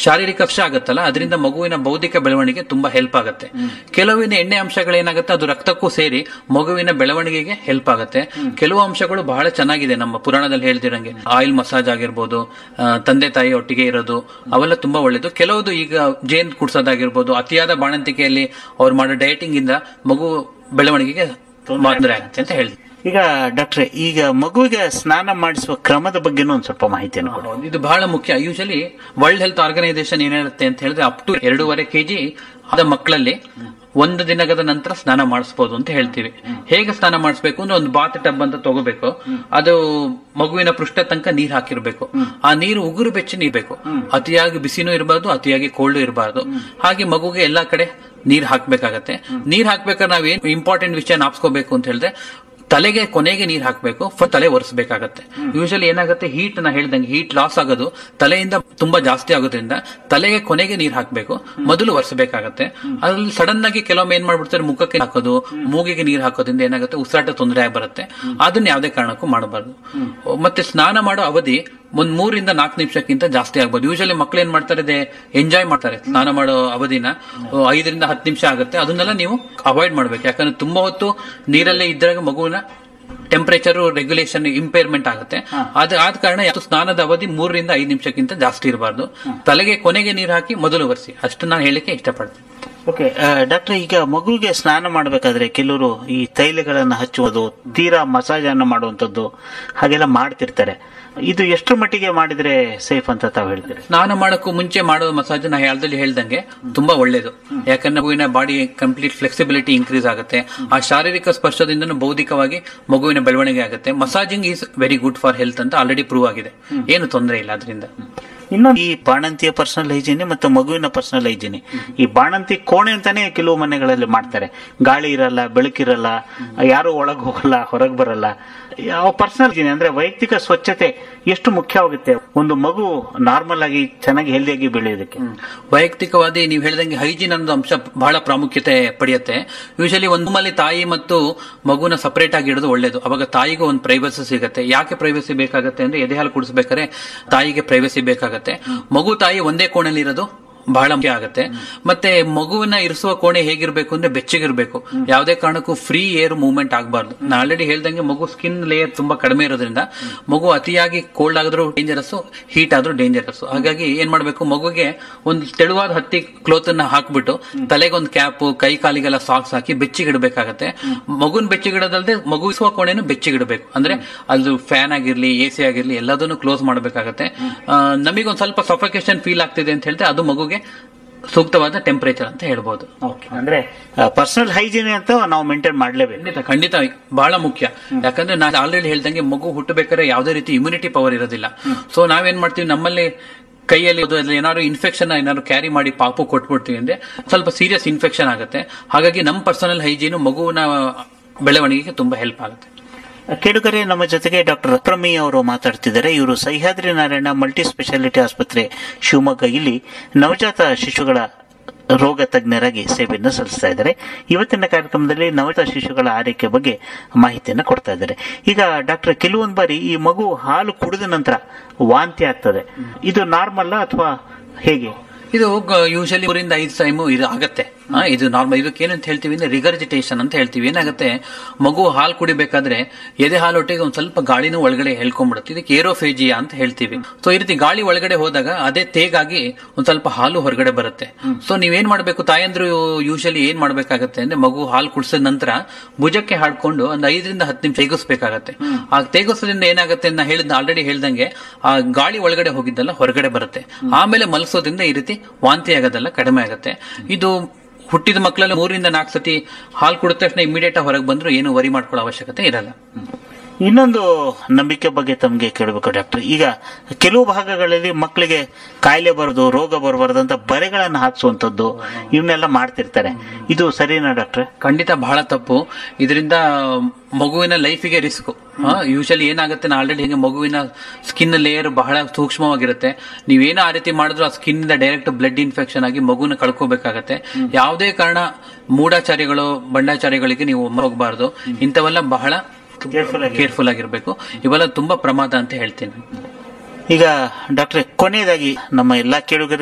ಶಾರೀರಿಕ ಕಷ್ಟ ಆಗುತ್ತಲ್ಲ ಅದರಿಂದ ಮಗುವಿನ ಬೌದ್ಧಿಕ ಬೆಳವಣಿಗೆ ತುಂಬಾ ಹೆಲ್ಪ್ ಆಗುತ್ತೆ ಕೆಲವಿನ ಎಣ್ಣೆ ಅಂಶಗಳೇನಾಗುತ್ತೆ ಅದು ರಕ್ತಕ್ಕೂ ಸೇರಿ ಮಗುವಿನ ಬೆಳವಣಿಗೆಗೆ ಹೆಲ್ಪ್ ಆಗುತ್ತೆ ಕೆಲವು ಅಂಶಗಳು ಬಹಳ ಚೆನ್ನಾಗಿದೆ ನಮ್ಮ ಪುರಾಣದಲ್ಲಿ ಹೇಳ್ತಿರಂಗೆ ಆಯಿಲ್ ಮಸಾಜ್ ಆಗಿರ್ಬೋದು ಆ, ತಂದೆ ತಾಯಿ ಒಟ್ಟಿಗೆ ಇರೋದು ಅವೆಲ್ಲ ತುಂಬಾ ಒಳ್ಳೇದು ಕೆಲವುದು ಈಗ ಜೇನ್ ಕುಡ್ಸೋದಾಗಿರ್ಬೋದು ಅತಿಯಾದ ಬಾಣಂತಿಕೆಯಲ್ಲಿ ಅವ್ರು ಮಾಡೋ ಡಯಟಿಂಗ್ ಇಂದ ಮಗು ಬೆಳವಣಿಗೆಗೆ ತೊಂದರೆ ಆಗುತ್ತೆ ಅಂತ ಹೇಳ್ತೀನಿ ಈಗ ಡಾಕ್ಟ್ರೆ ಈಗ ಮಗುವಿಗೆ ಸ್ನಾನ ಮಾಡಿಸುವ ಕ್ರಮದ ಬಗ್ಗೆನೂ ಒಂದ್ ಸ್ವಲ್ಪ ಮಾಹಿತಿಯನ್ನು ಕೊಡಿ ಇದು ಬಹಳ ಮುಖ್ಯ ಯೂಶಲಿ ವರ್ಲ್ಡ್ ಹೆಲ್ತ್ ಆರ್ಗನೈಸೇಷನ್ ಏನ್ ಹೇಳುತ್ತೆ ಅಂತ ಹೇಳಿದ್ರೆ ಅಪ್ ಟು ಎರಡೂವರೆ ಕೆಜಿ ಆದ ಮಕ್ಕಳಲ್ಲಿ ಒಂದು ದಿನದ ನಂತರ ಸ್ನಾನ ಮಾಡಿಸಬಹುದು ಅಂತ ಹೇಳ್ತೀವಿ ಹೇಗೆ ಸ್ನಾನ ಮಾಡಿಸ್ಬೇಕು ಅಂದ್ರೆ ಒಂದು ಬಾತ್ ಟಬ್ ಅಂತ ತಗೋಬೇಕು ಅದು ಮಗುವಿನ ಪೃಷ್ಠ ತನಕ ನೀರ್ ಹಾಕಿರ್ಬೇಕು ಆ ನೀರು ಉಗುರು ಬೆಚ್ಚಿ ನೀರ್ ಬೇಕು ಅತಿಯಾಗಿ ಬಿಸಿನೂ ಇರಬಾರ್ದು ಅತಿಯಾಗಿ ಕೋಲ್ಡ್ ಇರಬಾರ್ದು ಹಾಗೆ ಮಗುಗೆ ಎಲ್ಲಾ ಕಡೆ ನೀರ್ ಹಾಕ್ಬೇಕಾಗತ್ತೆ ನೀರ್ ಹಾಕ್ಬೇಕಾದ್ರೆ ನಾವೇನ್ ಇಂಪಾರ್ಟೆಂಟ್ ವಿಷಯ ನಾಪ್ಸ್ಕೋಬೇಕು ಅಂತ ಹೇಳಿದ್ರೆ ತಲೆಗೆ ಕೊನೆಗೆ ನೀರ್ ಹಾಕಬೇಕು ತಲೆ ಒರೆಸ್ಬೇಕಾಗತ್ತೆ ಯೂಶಲಿ ಏನಾಗುತ್ತೆ ಹೀಟ್ ನಾ ಹೇಳ್ದಂಗೆ ಹೀಟ್ ಲಾಸ್ ಆಗೋದು ತಲೆಯಿಂದ ತುಂಬಾ ಜಾಸ್ತಿ ಆಗೋದ್ರಿಂದ ತಲೆಗೆ ಕೊನೆಗೆ ನೀರ್ ಹಾಕಬೇಕು ಮೊದಲು ಒರೆಸಬೇಕಾಗತ್ತೆ ಅದ್ರಲ್ಲಿ ಸಡನ್ ಆಗಿ ಕೆಲವೊಮ್ಮೆ ಏನ್ ಮಾಡ್ಬಿಡ್ತಾರೆ ಮುಖಕ್ಕೆ ಹಾಕೋದು ಮೂಗಿಗೆ ನೀರ್ ಹಾಕೋದ್ರಿಂದ ಏನಾಗುತ್ತೆ ಉಸಿರಾಟ ತೊಂದರೆ ಆಗಿ ಬರುತ್ತೆ ಅದನ್ನ ಯಾವುದೇ ಕಾರಣಕ್ಕೂ ಮಾಡಬಾರ್ದು ಮತ್ತೆ ಸ್ನಾನ ಮಾಡೋ ಅವಧಿ ಒಂದ್ ಮೂರಿಂದ ನಾಲ್ಕು ನಿಮಿಷಕ್ಕಿಂತ ಜಾಸ್ತಿ ಆಗ್ಬೋದು ಯೂಶಲಿ ಮಕ್ಳು ಏನ್ ಮಾಡ್ತಾರೆ ಎಂಜಾಯ್ ಮಾಡ್ತಾರೆ ಸ್ನಾನ ಮಾಡೋ ಅವಧಿನ ಅಹ್, ಐದರಿಂದ ಹತ್ತು ನಿಮಿಷ ಆಗುತ್ತೆ ಅದನ್ನೆಲ್ಲ ನೀವು ಅವಾಯ್ಡ್ ಮಾಡ್ಬೇಕು ಯಾಕಂದ್ರೆ ತುಂಬಾ ಹೊತ್ತು ನೀರಲ್ಲೇ ಇದ್ದಾಗ ಮಗುವಿನ ಟೆಂಪರೇಚರ್ ರೆಗ್ಯುಲೇಷನ್ ಇಂಪೇರ್ಮೆಂಟ್ ಆಗುತ್ತೆ ಅದ ಆದ ಕಾರಣ ಯಾವತ್ತು ಸ್ನಾನದ ಅವಧಿ ಮೂರರಿಂದ ಐದು ನಿಮಿಷಕ್ಕಿಂತ ಜಾಸ್ತಿ ಇರಬಾರ್ದು ತಲೆಗೆ ಕೊನೆಗೆ ನೀರು ಹಾಕಿ ಮೊದಲು ಒರೆಸಿ ಅಷ್ಟು ನಾನು ಹೇಳಿಕ್ಕೆ ಇಷ್ಟಪಡ್ತೀನಿ ಓಕೆ ಡಾಕ್ಟರ್ ಈಗ ಮಗುವಿಗೆ ಸ್ನಾನ ಮಾಡಬೇಕಾದ್ರೆ ಕೆಲವರು ಈ ತೈಲಗಳನ್ನು ಹಚ್ಚುವುದು ತೀರಾ ಮಸಾಜ್ ಅನ್ನು ಮಾಡುವಂತದ್ದು ಹಾಗೆಲ್ಲ ಮಾಡ್ತಿರ್ತಾರೆ ಇದು ಎಷ್ಟು ಮಟ್ಟಿಗೆ ಮಾಡಿದ್ರೆ ಸೇಫ್ ಅಂತ ತಾವು ಹೇಳ್ತೀರಿ ಸ್ನಾನ ಮಾಡಕ್ಕೂ ಮುಂಚೆ ಮಾಡೋ ಮಸಾಜ್ ನಾ ಹೇಳ್ದಲ್ಲಿ ಹೇಳ್ದಂಗೆ ತುಂಬಾ ಒಳ್ಳೇದು ಯಾಕಂದ್ರೆ ಮಗುವಿನ ಬಾಡಿ ಕಂಪ್ಲೀಟ್ ಫ್ಲೆಕ್ಸಿಬಿಲಿಟಿ ಇನ್ಕ್ರೀಸ್ ಆಗುತ್ತೆ ಆ ಶಾರೀರಿಕ ಸ್ಪರ್ಶದಿಂದ ಬೌದ್ಧಿಕವಾಗಿ ಮಗುವಿನ ಬೆಳವಣಿಗೆ ಆಗುತ್ತೆ massaging is very good for health ಅಂತ ಆಲ್ರೆಡಿ ಪ್ರೂವ್ ಆಗಿದೆ ಏನು ತೊಂದರೆ ಇಲ್ಲ ಅದರಿಂದ ಇನ್ನೊಂದು ಈ ಬಾಣಂತಿಯ ಪರ್ಸನಲ್ ಹೈಜಿನಿ ಮತ್ತು ಮಗುವಿನ ಪರ್ಸನಲ್ ಹೈಜಿನಿ ಈ ಬಾಣಂತಿ ಕೋಣೆ ಅಂತಾನೆ ಕೆಲವು ಮನೆಗಳಲ್ಲಿ ಮಾಡ್ತಾರೆ ಗಾಳಿ ಇರಲ್ಲ ಬೆಳಕಿರಲ್ಲ ಯಾರು ಒಳಗ್ ಹೋಗಲ್ಲ ಹೊರಗೆ ಬರಲ್ಲ ಯಾವ ಪರ್ಸನಲ್ ಹೈಜಿನಿ ಅಂದ್ರೆ ವೈಯಕ್ತಿಕ ಸ್ವಚ್ಛತೆ ಎಷ್ಟು ಮುಖ್ಯವಾಗುತ್ತೆ ಒಂದು ಮಗು ನಾರ್ಮಲ್ ಆಗಿ ಚೆನ್ನಾಗಿ ಹೆಲ್ದಿಯಾಗಿ ಬೆಳೆಯೋದಕ್ಕೆ ವೈಯಕ್ತಿಕವಾದಿ ನೀವು ಹೇಳ್ದಂಗೆ ಹೈಜೀನ್ ಅನ್ನೋದು ಅಂಶ ಬಹಳ ಪ್ರಾಮುಖ್ಯತೆ ಪಡೆಯುತ್ತೆ ಯೂಶಲಿ ಒಂದು ರೂಮಲ್ಲಿ ತಾಯಿ ಮತ್ತು ಮಗುನ ಸಪರೇಟ್ ಆಗಿ ಇಡೋದು ಒಳ್ಳೇದು ಅವಾಗ ತಾಯಿಗೂ ಒಂದು ಪ್ರೈವಸಿ ಸಿಗುತ್ತೆ ಯಾಕೆ ಪ್ರೈವಸಿ ಬೇಕಾಗುತ್ತೆ ಅಂದ್ರೆ ಎದೆ ಹಾಲು ಕುಡಿಸ್ಬೇಕಾದ್ರೆ ತಾಯಿಗೆ ಪ್ರೈವಸಿ ಬೇಕಾಗತ್ತೆ ಮಗು ತಾಯಿ ಒಂದೇ ಕೋಣೆಯಲ್ಲಿ ಇರೋದು ಬಹಳ ಮುಖ್ಯ ಆಗುತ್ತೆ ಮತ್ತೆ ಮಗುವನ್ನ ಇರಿಸುವ ಕೋಣೆ ಹೇಗಿರ್ಬೇಕು ಅಂದ್ರೆ ಬೆಚ್ಚಗಿರ್ಬೇಕು ಯಾವುದೇ ಕಾರಣಕ್ಕೂ ಫ್ರೀ ಏರ್ ಮೂವ್ಮೆಂಟ್ ಆಗಬಾರ್ದು ನಾ ಆಲ್ರೆಡಿ ಹೇಳ್ದಂಗೆ ಮಗು ಸ್ಕಿನ್ ಲೇಯರ್ ತುಂಬಾ ಕಡಿಮೆ ಇರೋದ್ರಿಂದ ಮಗು ಅತಿಯಾಗಿ ಕೋಲ್ಡ್ ಆದ್ರೂ ಡೇಂಜರಸ್ ಹೀಟ್ ಆದ್ರೂ ಡೇಂಜರಸ್ ಹಾಗಾಗಿ ಏನ್ ಮಾಡ್ಬೇಕು ಮಗುಗೆ ಒಂದು ತೆಳುವಾದ ಹತ್ತಿ ಕ್ಲೋತ್ ಅನ್ನ ಹಾಕ್ಬಿಟ್ಟು ತಲೆಗೆ ಒಂದು ಕ್ಯಾಪ್ ಕೈ ಕಾಲಿಗೆಲ್ಲ ಸಾಕ್ಸ್ ಹಾಕಿ ಬೆಚ್ಚಿಗಿಡಬೇಕಾಗತ್ತೆ ಮಗುನ್ ಬೆಚ್ಚಿಗಿಡೋದಲ್ದೆ ಮಗುವಿಸುವ ಕೋಣೆನು ಬೆಚ್ಚಿಗಿಡಬೇಕು ಅಂದ್ರೆ ಅದು ಫ್ಯಾನ್ ಆಗಿರ್ಲಿ ಎ ಸಿ ಆಗಿರ್ಲಿ ಎಲ್ಲದನ್ನು ಕ್ಲೋಸ್ ಮಾಡಬೇಕಾಗತ್ತೆ ನಮಗೊಂದು ಸ್ವಲ್ಪ ಸಫಿಕೇಶನ್ ಫೀಲ್ ಆಗ್ತಿದೆ ಅಂತ ಹೇಳಿದ್ರೆ ಅದು ಮಗುಗೆ ಸೂಕ್ತವಾದ ಟೆಂಪರೇಚರ್ ಅಂತ ಹೇಳ್ಬೋದು ಅಂದ್ರೆ ಪರ್ಸನಲ್ ಹೈಜಿನಿ ಅಂತ ನಾವು ಮೇಂಟೈನ್ ಮಾಡ್ಲೇಬೇಕು ಖಂಡಿತ ಖಂಡಿತ ಬಹಳ ಮುಖ್ಯ ಯಾಕಂದ್ರೆ ನಾನು ಆಲ್ರೆಡಿ ಹೇಳ್ದಂಗೆ ಮಗು ಹುಟ್ಟಬೇಕಾದ್ರೆ ಯಾವುದೇ ರೀತಿ ಇಮ್ಯುನಿಟಿ ಪವರ್ ಇರೋದಿಲ್ಲ ಸೊ ನಾವೇನ್ ಮಾಡ್ತೀವಿ ನಮ್ಮಲ್ಲಿ ಕೈಯಲ್ಲಿ ಅದು ಅದ್ರಲ್ಲಿ ಏನಾದ್ರು ಇನ್ಫೆಕ್ಷನ್ ಏನಾದ್ರು ಕ್ಯಾರಿ ಮಾಡಿ ಪಾಪು ಕೊಟ್ಬಿಡ್ತೀವಿ ಅಂದ್ರೆ ಸ್ವಲ್ಪ ಸೀರಿಯಸ್ ಇನ್ಫೆಕ್ಷನ್ ಆಗುತ್ತೆ ಹಾಗಾಗಿ ನಮ್ಮ ಪರ್ಸನಲ್ ಹೈಜೀನು ಮಗುವಿನ ಬೆಳವಣಿಗೆಗೆ ತುಂಬಾ ಹೆಲ್ಪ್ ಆಗುತ್ತೆ ಕೇಳುಗರೆ ನಮ್ಮ ಜೊತೆಗೆ ಡಾಕ್ಟರ್ ಪ್ರಮಿ ಅವರು ಮಾತಾಡ್ತಿದ್ದಾರೆ ಇವರು ಸಹ್ಯಾದ್ರಿ ನಾರಾಯಣ ಮಲ್ಟಿ ಸ್ಪೆಷಾಲಿಟಿ ಆಸ್ಪತ್ರೆ ಶಿವಮೊಗ್ಗ ಇಲ್ಲಿ ನವಜಾತ ಶಿಶುಗಳ ರೋಗ ತಜ್ಞರಾಗಿ ಸೇವೆಯನ್ನು ಸಲ್ಲಿಸ್ತಾ ಇದ್ದಾರೆ ಇವತ್ತಿನ ಕಾರ್ಯಕ್ರಮದಲ್ಲಿ ನವಜಾತ ಶಿಶುಗಳ ಆರೈಕೆ ಬಗ್ಗೆ ಮಾಹಿತಿಯನ್ನು ಕೊಡ್ತಾ ಇದ್ದಾರೆ ಈಗ ಡಾಕ್ಟರ್ ಕೆಲವೊಂದು ಬಾರಿ ಈ ಮಗು ಹಾಲು ಕುಡಿದ ನಂತರ ವಾಂತಿ ಆಗ್ತದೆ ಇದು ನಾರ್ಮಲ್ ಅಥವಾ ಹೇಗೆ ಇದು ಯೂಶಲಿ ಮೂರಿಂದ ಐದು ಟೈಮು ಇದು ಆಗತ್ತೆ ಆ, ಇದು ನಾರ್ಮಲ್ ಇದಕ್ಕೆ ಏನಂತ ಹೇಳ್ತೀವಿ ಅಂದ್ರೆ ರಿಗರ್ಜಿಟೇಷನ್ ಅಂತ ಹೇಳ್ತೀವಿ ಏನಾಗುತ್ತೆ ಮಗು ಹಾಲು ಕುಡಿಬೇಕಾದ್ರೆ ಎದೆ ಹಾಲೊಟ್ಟಿಗೆ ಒಂದ್ ಸ್ವಲ್ಪ ಗಾಳಿನೂ ಒಳಗಡೆ ಹೇಳ್ಕೊಂಡ್ಬಿಡುತ್ತೆ ಇದಕ್ಕೆ ಏರೋಫೇಜಿಯಾ ಅಂತ ಹೇಳ್ತೀವಿ ಸೊ ಈ ರೀತಿ ಗಾಳಿ ಒಳಗಡೆ ಹೋದಾಗ ಅದೇ ತೇಗಾಗಿ ಒಂದ್ ಸ್ವಲ್ಪ ಹಾಲು ಹೊರಗಡೆ ಬರುತ್ತೆ ಸೊ ನೀವೇನ್ ಮಾಡ್ಬೇಕು ತಾಯಂದ್ರು ಯೂಶಲಿ ಏನ್ ಮಾಡ್ಬೇಕಾಗತ್ತೆ ಅಂದ್ರೆ ಮಗು ಹಾಲು ಕುಡಿಸಿದ ನಂತರ ಭುಜಕ್ಕೆ ಹಾಡ್ಕೊಂಡು ಒಂದ್ ಐದರಿಂದ ಹತ್ತು ನಿಮಿಷ ತೆಗಿಸ್ಬೇಕಾಗತ್ತೆ ಆ ತೆಗಿಸೋದ್ರಿಂದ ಏನಾಗುತ್ತೆ ಅಂತ ಹೇಳಿದ ಆಲ್ರೆಡಿ ಹೇಳ್ದಂಗೆ ಆ ಗಾಳಿ ಒಳಗಡೆ ಹೋಗಿದ್ದಲ್ಲ ಹೊರಗಡೆ ಬರುತ್ತೆ ಆಮೇಲೆ ಮಲಸೋದ್ರಿಂದ ಈ ರೀತಿ ವಾಂತಿ ಆಗೋದೆಲ್ಲ ಕಡಿಮೆ ಆಗುತ್ತೆ ಇದು ಹುಟ್ಟಿದ ಮಕ್ಕಳಲ್ಲಿ ಮೂರಿಂದ ನಾಲ್ಕು ಸತಿ ಹಾಲು ಕುಡಿದ ತಕ್ಷಣ ಇಮಿಡಿಯೇಟ್ ಹೊರಗೆ ಬಂದ್ರು ಏನು ವರಿ ಮಾಡ್ಕೊಳ್ಳೋ ಅವಶ್ಯಕತೆ ಇರಲ್ಲ ಇನ್ನೊಂದು ನಂಬಿಕೆ ಬಗ್ಗೆ ತಮಗೆ ಕೇಳಬೇಕು ಡಾಕ್ಟರ್ ಈಗ ಕೆಲವು ಭಾಗಗಳಲ್ಲಿ ಮಕ್ಕಳಿಗೆ ಕಾಯಿಲೆ ಬರೋದು ರೋಗ ಬರಬಾರ್ದು ಅಂತ ಬರೆಗಳನ್ನು ಹಾಕ್ಸುವಂಥದ್ದು ಇವನ್ನೆಲ್ಲ ಮಾಡ್ತಿರ್ತಾರೆ ಇದು ಸರಿನಾ ಡಾಕ್ಟ್ರೆ ಖಂಡಿತ ಬಹಳ ತಪ್ಪು ಇದರಿಂದ ಮಗುವಿನ ಲೈಫಿಗೆ ರಿಸ್ಕ್ ಯೂಶಲಿ ಏನಾಗುತ್ತೆ ನಾ ಆಲ್ರೆಡಿ ಹಿಂಗೆ ಮಗುವಿನ ಸ್ಕಿನ್ ಲೇಯರ್ ಬಹಳ ಸೂಕ್ಷ್ಮವಾಗಿರುತ್ತೆ ನೀವೇನೋ ಆ ರೀತಿ ಮಾಡಿದ್ರು ಆ ಸ್ಕಿನ್ ಇಂದ ಡೈರೆಕ್ಟ್ ಬ್ಲಡ್ ಇನ್ಫೆಕ್ಷನ್ ಆಗಿ ಮಗುನ ಕಳ್ಕೋಬೇಕಾಗತ್ತೆ ಯಾವುದೇ ಕಾರಣ ಮೂಢಾಚಾರಿಗಳು ಬಂಡಾಚಾರಿಗಳಿಗೆ ನೀವು ಹೋಗಬಾರ್ದು ಇಂಥವೆಲ್ಲ ಬಹಳ ಕೇರ್ಫುಲ್ ಆಗಿರ್ಬೇಕು ಇವೆಲ್ಲ ತುಂಬಾ ಪ್ರಮಾದ ಅಂತ ಹೇಳ್ತೀನಿ ಈಗ ಡಾಕ್ಟ್ರೆ ಕೊನೆಯದಾಗಿ ನಮ್ಮ ಎಲ್ಲಾ ಕೇಳುಗರಿಗೆ